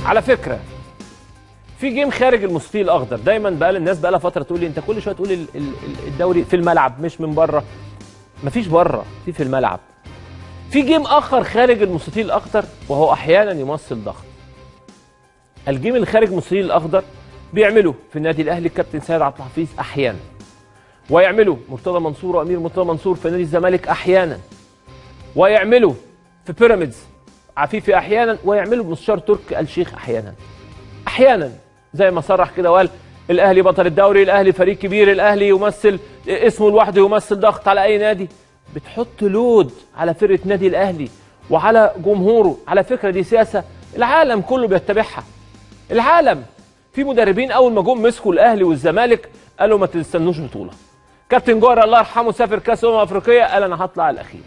على فكره في جيم خارج المستطيل الاخضر دايما بقى الناس بقى لها فتره تقول لي انت كل شويه تقول ال- ال- ال- الدوري في الملعب مش من بره مفيش بره في في الملعب في جيم اخر خارج المستطيل الاخضر وهو احيانا يمثل ضغط الجيم اللي خارج المستطيل الاخضر بيعمله في النادي الاهلي الكابتن سيد عبد الحفيظ احيانا ويعمله مرتضى منصور وامير مرتضى منصور في نادي الزمالك احيانا ويعمله في بيراميدز عفيفي احيانا ويعمله بمستشار تركي آل الشيخ احيانا احيانا زي ما صرح كده وقال الاهلي بطل الدوري الاهلي فريق كبير الاهلي يمثل اسمه لوحده يمثل ضغط على اي نادي بتحط لود على فرقه نادي الاهلي وعلى جمهوره على فكره دي سياسه العالم كله بيتبعها العالم في مدربين اول ما جم مسكوا الاهلي والزمالك قالوا ما تستنوش بطوله كابتن جوهر الله يرحمه سافر كاس امم افريقيا قال انا هطلع الاخير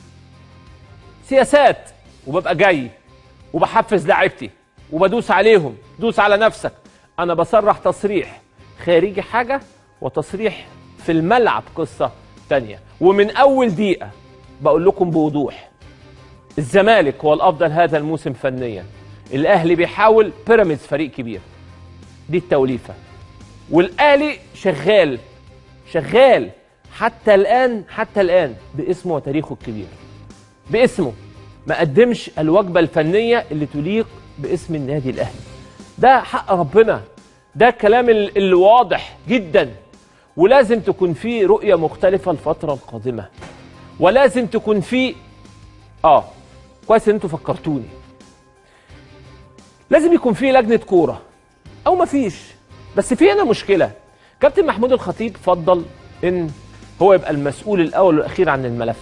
سياسات وببقى جاي وبحفز لاعيبتي وبدوس عليهم دوس على نفسك انا بصرح تصريح خارجي حاجه وتصريح في الملعب قصه تانية ومن اول دقيقه بقول لكم بوضوح الزمالك هو الافضل هذا الموسم فنيا الاهلي بيحاول بيراميدز فريق كبير دي التوليفه والاهلي شغال شغال حتى الان حتى الان باسمه وتاريخه الكبير باسمه ما قدمش الوجبه الفنيه اللي تليق باسم النادي الاهلي ده حق ربنا ده الكلام ال- اللي واضح جدا ولازم تكون فيه رؤيه مختلفه الفتره القادمه ولازم تكون فيه اه كويس ان انتوا فكرتوني لازم يكون فيه لجنه كوره او ما فيش بس في هنا مشكله كابتن محمود الخطيب فضل ان هو يبقى المسؤول الاول والاخير عن الملف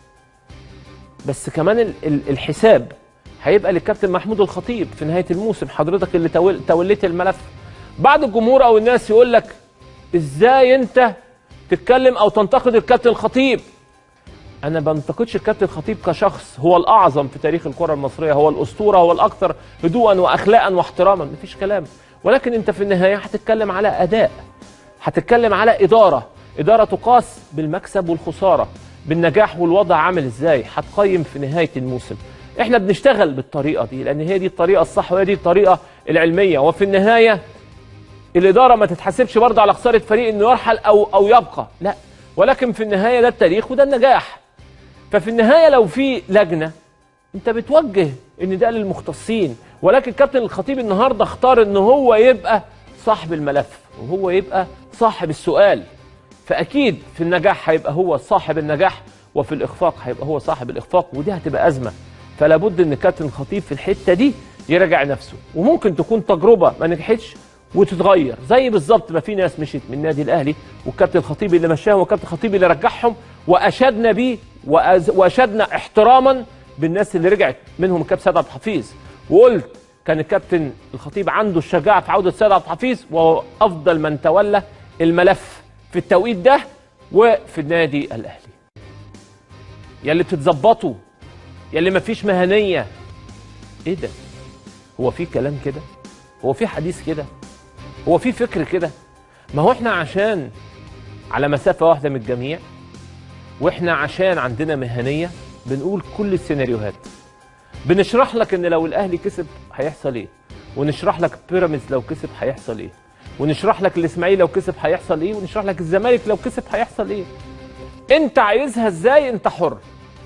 بس كمان ال- ال- الحساب هيبقى للكابتن محمود الخطيب في نهايه الموسم حضرتك اللي تول- توليت الملف بعض الجمهور او الناس يقول لك ازاي انت تتكلم او تنتقد الكابتن الخطيب انا ما بنتقدش الكابتن الخطيب كشخص هو الاعظم في تاريخ الكره المصريه هو الاسطوره هو الاكثر هدوءا واخلاقا واحتراما مفيش كلام ولكن انت في النهايه هتتكلم على اداء هتتكلم على اداره اداره تقاس بالمكسب والخساره بالنجاح والوضع عامل ازاي هتقيم في نهايه الموسم احنا بنشتغل بالطريقه دي لان هي دي الطريقه الصح وهي دي الطريقه العلميه وفي النهايه الاداره ما تتحاسبش برضه على خساره فريق انه يرحل او او يبقى لا ولكن في النهايه ده التاريخ وده النجاح ففي النهايه لو في لجنه انت بتوجه ان ده للمختصين ولكن كابتن الخطيب النهارده اختار ان هو يبقى صاحب الملف وهو يبقى صاحب السؤال فاكيد في النجاح هيبقى هو صاحب النجاح وفي الاخفاق هيبقى هو صاحب الاخفاق ودي هتبقى ازمه فلا بد ان كابتن الخطيب في الحته دي يراجع نفسه وممكن تكون تجربه ما نجحتش وتتغير زي بالظبط ما في ناس مشيت من النادي الاهلي والكابتن الخطيب اللي مشاهم والكابتن الخطيب اللي رجعهم واشدنا بيه وأز- واشدنا احتراما بالناس اللي رجعت منهم الكابتن سيد عبد الحفيظ وقلت كان الكابتن الخطيب عنده الشجاعه في عوده سيد عبد الحفيظ وهو افضل من تولى الملف في التوقيت ده وفي النادي الاهلي يا اللي بتتظبطوا يا اللي مفيش مهنيه ايه ده هو في كلام كده هو في حديث كده هو في فكر كده ما هو احنا عشان على مسافه واحده من الجميع واحنا عشان عندنا مهنيه بنقول كل السيناريوهات بنشرح لك ان لو الاهلي كسب هيحصل ايه ونشرح لك بيراميدز لو كسب هيحصل ايه ونشرح لك الاسماعيلي لو كسب هيحصل ايه ونشرح لك الزمالك لو كسب هيحصل ايه انت عايزها ازاي انت حر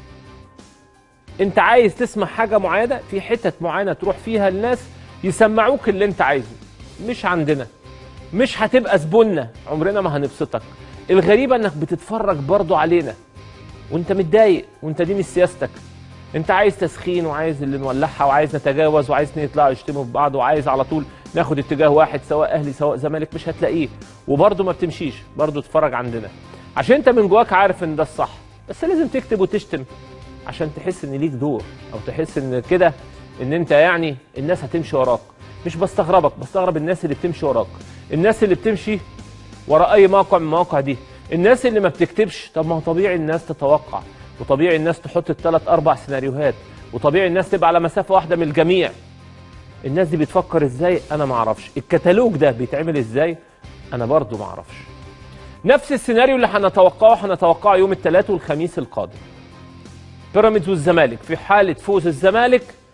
انت عايز تسمع حاجه معينه في حتت معينه تروح فيها الناس يسمعوك اللي انت عايزه مش عندنا مش هتبقى زبوننا عمرنا ما هنبسطك الغريبه انك بتتفرج برضو علينا وانت متضايق وانت دي مش سياستك انت عايز تسخين وعايز اللي نولعها وعايز نتجاوز وعايز اتنين يطلعوا يشتموا في بعض وعايز على طول ناخد اتجاه واحد سواء اهلي سواء زمالك مش هتلاقيه وبرضه ما بتمشيش برضه تتفرج عندنا عشان انت من جواك عارف ان ده الصح بس لازم تكتب وتشتم عشان تحس ان ليك دور او تحس ان كده ان انت يعني الناس هتمشي وراك مش بستغربك بستغرب الناس اللي بتمشي وراك الناس اللي بتمشي ورا اي موقع من المواقع دي الناس اللي ما بتكتبش طب ما هو طبيعي الناس تتوقع وطبيعي الناس تحط الثلاث اربع سيناريوهات وطبيعي الناس تبقى على مسافه واحده من الجميع الناس دي بتفكر ازاي انا ما اعرفش الكتالوج ده بيتعمل ازاي انا برضو ما اعرفش نفس السيناريو اللي هنتوقعه هنتوقعه يوم الثلاث والخميس القادم بيراميدز والزمالك في حاله فوز الزمالك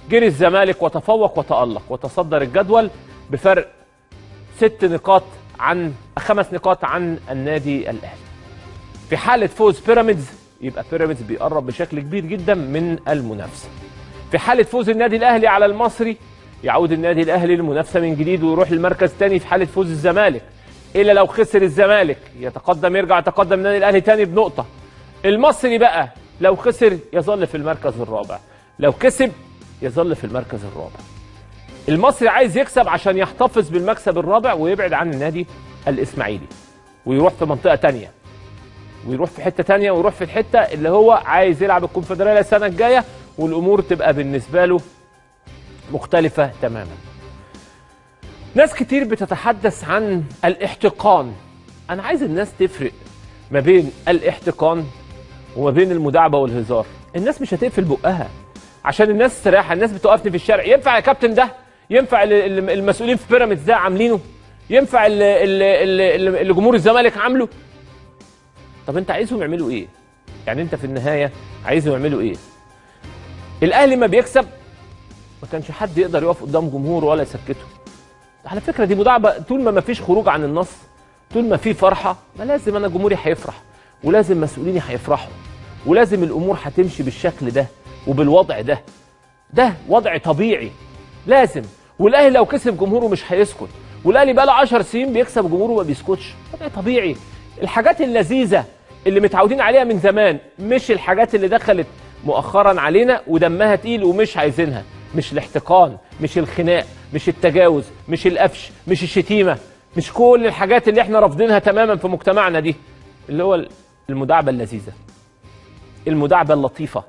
جري الزمالك وتفوق وتالق وتصدر الجدول بفرق ست نقاط عن خمس نقاط عن النادي الاهلي في حاله فوز بيراميدز يبقى بيراميدز بيقرب بشكل كبير جدا من المنافسه في حاله فوز النادي الاهلي على المصري يعود النادي الاهلي للمنافسه من جديد ويروح للمركز الثاني في حاله فوز الزمالك الا لو خسر الزمالك يتقدم يرجع يتقدم النادي الاهلي ثاني بنقطه المصري بقى لو خسر يظل في المركز الرابع لو كسب يظل في المركز الرابع المصري عايز يكسب عشان يحتفظ بالمكسب الرابع ويبعد عن النادي الاسماعيلي ويروح في منطقه تانية ويروح في حته تانية ويروح في الحته اللي هو عايز يلعب الكونفدراليه السنه الجايه والامور تبقى بالنسبه له مختلفه تماما ناس كتير بتتحدث عن الاحتقان انا عايز الناس تفرق ما بين الاحتقان وما بين المداعبه والهزار الناس مش هتقفل بقها عشان الناس استراحه الناس بتوقفني في الشارع ينفع يا كابتن ده ينفع ال- ال- المسؤولين في بيراميدز ده عاملينه ينفع ال- ال- ال- اللي جمهور الزمالك عامله طب انت عايزهم يعملوا ايه يعني انت في النهايه عايزهم يعملوا ايه الاهلي ما بيكسب ما كانش حد يقدر يقف قدام جمهوره ولا يسكته على فكره دي مداعبه طول ما ما فيش خروج عن النص طول ما في فرحه ما لازم انا جمهوري هيفرح ولازم مسؤوليني هيفرحوا ولازم الامور هتمشي بالشكل ده وبالوضع ده ده وضع طبيعي لازم والاهلي لو كسب جمهوره مش هيسكت والاهلي بقى له 10 سنين بيكسب جمهوره ما بيسكتش وضع طبيعي الحاجات اللذيذه اللي متعودين عليها من زمان مش الحاجات اللي دخلت مؤخرا علينا ودمها تقيل ومش عايزينها مش الاحتقان مش الخناق مش التجاوز مش القفش مش الشتيمه مش كل الحاجات اللي احنا رافضينها تماما في مجتمعنا دي اللي هو المداعبه اللذيذه المداعبه اللطيفه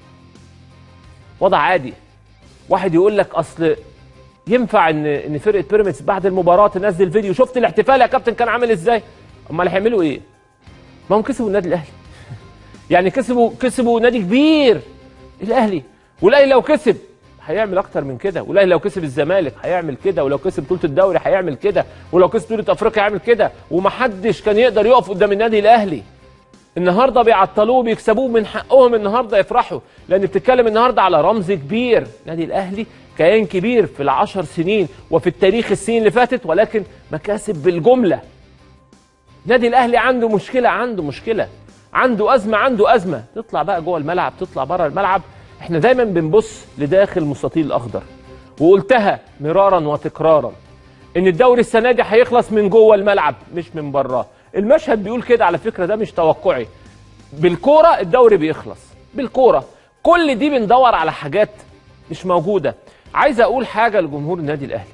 وضع عادي واحد يقول لك اصل ينفع ان ان فرقه بيراميدز بعد المباراه تنزل فيديو شفت الاحتفال يا كابتن كان عامل ازاي امال هيعملوا ايه ما هم كسبوا النادي الاهلي يعني كسبوا كسبوا نادي كبير الاهلي والاهلي لو كسب هيعمل اكتر من كده والاهلي لو كسب الزمالك هيعمل كده ولو كسب بطوله الدوري هيعمل كده ولو كسب بطوله افريقيا هيعمل كده ومحدش كان يقدر يقف قدام النادي الاهلي النهارده بيعطلوه بيكسبوه من حقهم النهارده يفرحوا لان بتتكلم النهارده على رمز كبير نادي الاهلي كيان كبير في العشر سنين وفي التاريخ السنين اللي فاتت ولكن مكاسب بالجمله نادي الاهلي عنده مشكله عنده مشكله عنده ازمه عنده ازمه تطلع بقى جوه الملعب تطلع بره الملعب احنا دايما بنبص لداخل المستطيل الاخضر وقلتها مرارا وتكرارا ان الدوري السنه دي هيخلص من جوه الملعب مش من براه المشهد بيقول كده على فكره ده مش توقعي بالكوره الدوري بيخلص بالكوره كل دي بندور على حاجات مش موجوده عايز اقول حاجه لجمهور النادي الاهلي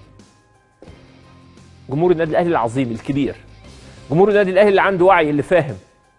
جمهور النادي الاهلي العظيم الكبير جمهور النادي الاهلي اللي عنده وعي اللي فاهم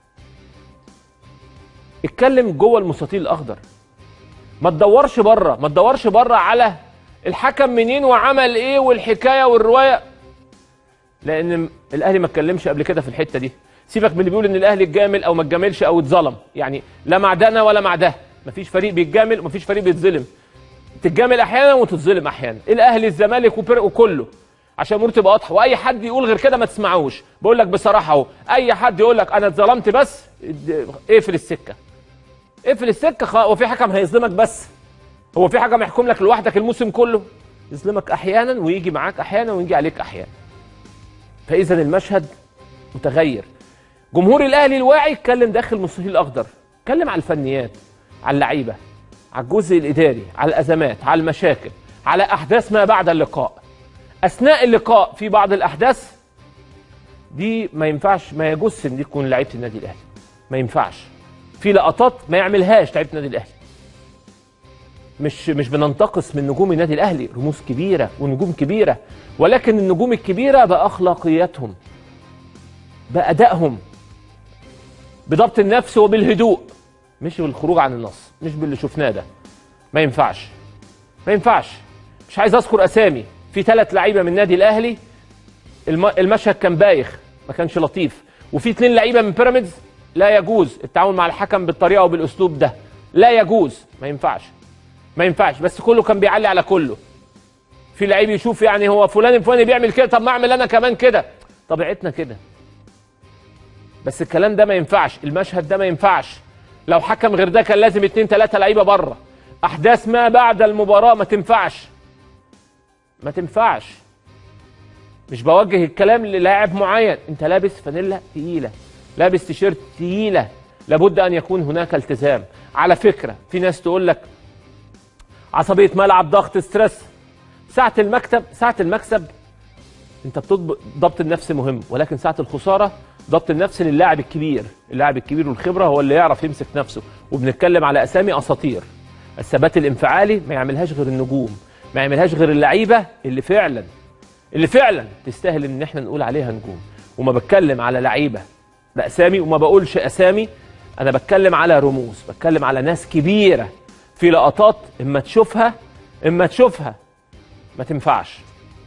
اتكلم جوه المستطيل الاخضر ما تدورش بره ما تدورش بره على الحكم منين وعمل ايه والحكايه والروايه لان الاهلي ما اتكلمش قبل كده في الحته دي سيبك من اللي بيقول ان الاهلي اتجامل او ما اتجاملش او اتظلم يعني لا مع ده ولا مع ده مفيش فريق بيتجامل ومفيش فريق بيتظلم تتجامل احيانا وتتظلم احيانا الاهلي الزمالك وفرق وكله عشان الامور تبقى واضحه واي حد يقول غير كده ما تسمعوش بقول لك بصراحه اهو اي حد يقول لك انا اتظلمت بس اد- اقفل السكه اقفل السكه خ... هو في حكم هيظلمك بس هو في حكم يحكم لك لوحدك الموسم كله يظلمك احيانا ويجي معاك احيانا ويجي عليك احيانا فاذا المشهد متغير جمهور الاهلي الواعي اتكلم داخل المستطيل الاخضر اتكلم على الفنيات على اللعيبه على الجزء الاداري على الازمات على المشاكل على احداث ما بعد اللقاء اثناء اللقاء في بعض الاحداث دي ما ينفعش ما يجوز ان دي تكون لعيبه النادي الاهلي ما ينفعش في لقطات ما يعملهاش لعيبه النادي الاهلي مش مش بننتقص من نجوم النادي الاهلي رموز كبيره ونجوم كبيره ولكن النجوم الكبيره باخلاقياتهم بادائهم بضبط النفس وبالهدوء مش بالخروج عن النص مش باللي شفناه ده ما ينفعش ما ينفعش مش عايز اذكر اسامي في ثلاث لعيبه من النادي الاهلي الم- المشهد كان بايخ ما كانش لطيف وفي اثنين لعيبه من بيراميدز لا يجوز التعامل مع الحكم بالطريقه وبالاسلوب ده لا يجوز ما ينفعش ما ينفعش بس كله كان بيعلي على كله في لعيب يشوف يعني هو فلان الفلاني بيعمل كده طب ما اعمل انا كمان كده طبيعتنا كده بس الكلام ده ما ينفعش المشهد ده ما ينفعش لو حكم غير ده كان لازم اتنين تلاته لعيبه بره احداث ما بعد المباراه ما تنفعش ما تنفعش مش بوجه الكلام للاعب معين انت لابس فانيلا تقيله لابس تيشيرت تقيله لابد ان يكون هناك التزام على فكره في ناس تقول لك عصبيه ملعب ضغط ستريس ساعه المكتب ساعه المكسب انت بتضبط ضبط النفس مهم ولكن ساعه الخساره ضبط النفس للاعب الكبير اللاعب الكبير والخبره هو اللي يعرف يمسك نفسه وبنتكلم على اسامي اساطير الثبات الانفعالي ما يعملهاش غير النجوم ما يعملهاش غير اللعيبه اللي فعلا اللي فعلا تستاهل ان احنا نقول عليها نجوم وما بتكلم على لعيبه باسامي وما بقولش اسامي انا بتكلم على رموز بتكلم على ناس كبيره في لقطات اما تشوفها اما تشوفها ما تنفعش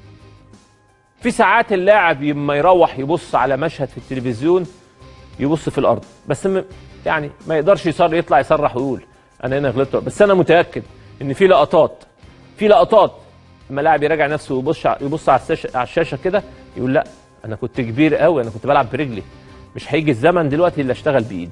في ساعات اللاعب لما يروح يبص على مشهد في التلفزيون يبص في الارض بس م... يعني ما يقدرش يصر يطلع يصرح ويقول انا هنا غلطت بس انا متاكد ان في لقطات في لقطات لما لاعب يراجع نفسه ويبص يبص على الشاشه على الشاشه كده يقول لا انا كنت كبير قوي انا كنت بلعب برجلي مش هيجي الزمن دلوقتي اللي اشتغل بايدي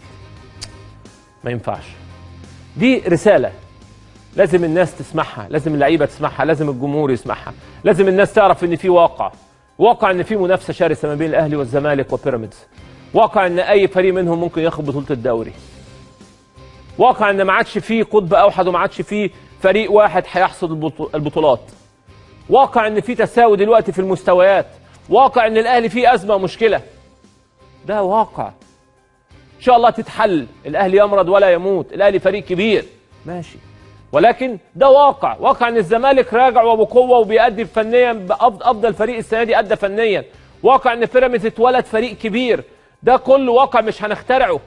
ما ينفعش دي رساله لازم الناس تسمعها لازم اللعيبه تسمعها لازم الجمهور يسمعها لازم الناس تعرف ان في واقع واقع ان في منافسه شرسه ما بين الاهلي والزمالك وبيراميدز واقع ان اي فريق منهم ممكن ياخد بطوله الدوري واقع ان ما عادش فيه قطب اوحد وما عادش فيه فريق واحد هيحصد البطو- البطولات واقع ان في تساوي دلوقتي في المستويات واقع ان الاهلي فيه ازمه ومشكله ده واقع ان شاء الله تتحل الاهلي يمرض ولا يموت الاهلي فريق كبير ماشي ولكن ده واقع واقع ان الزمالك راجع وبقوه وبيأدي فنيا بأفضل افضل فريق السنه دي ادى فنيا واقع ان بيراميدز اتولد فريق كبير ده كله واقع مش هنخترعه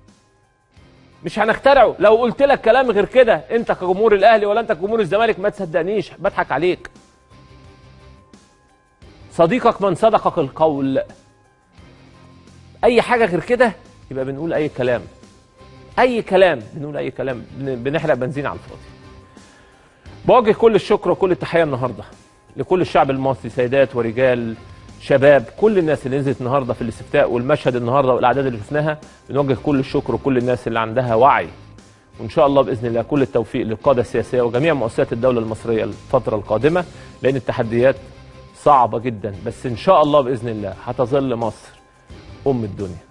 مش هنخترعه لو قلت لك كلام غير كده انت كجمهور الاهلي ولا انت كجمهور الزمالك ما تصدقنيش بضحك عليك صديقك من صدقك القول اي حاجه غير كده يبقى بنقول اي كلام اي كلام بنقول اي كلام بن- بنحرق بنزين على الفاضي بوجه كل الشكر وكل التحيه النهارده لكل الشعب المصري سيدات ورجال شباب كل الناس اللي نزلت النهارده في الاستفتاء والمشهد النهارده والاعداد اللي شفناها بنوجه كل الشكر وكل الناس اللي عندها وعي وان شاء الله باذن الله كل التوفيق للقاده السياسيه وجميع مؤسسات الدوله المصريه الفتره القادمه لان التحديات صعبه جدا بس ان شاء الله باذن الله هتظل مصر ام الدنيا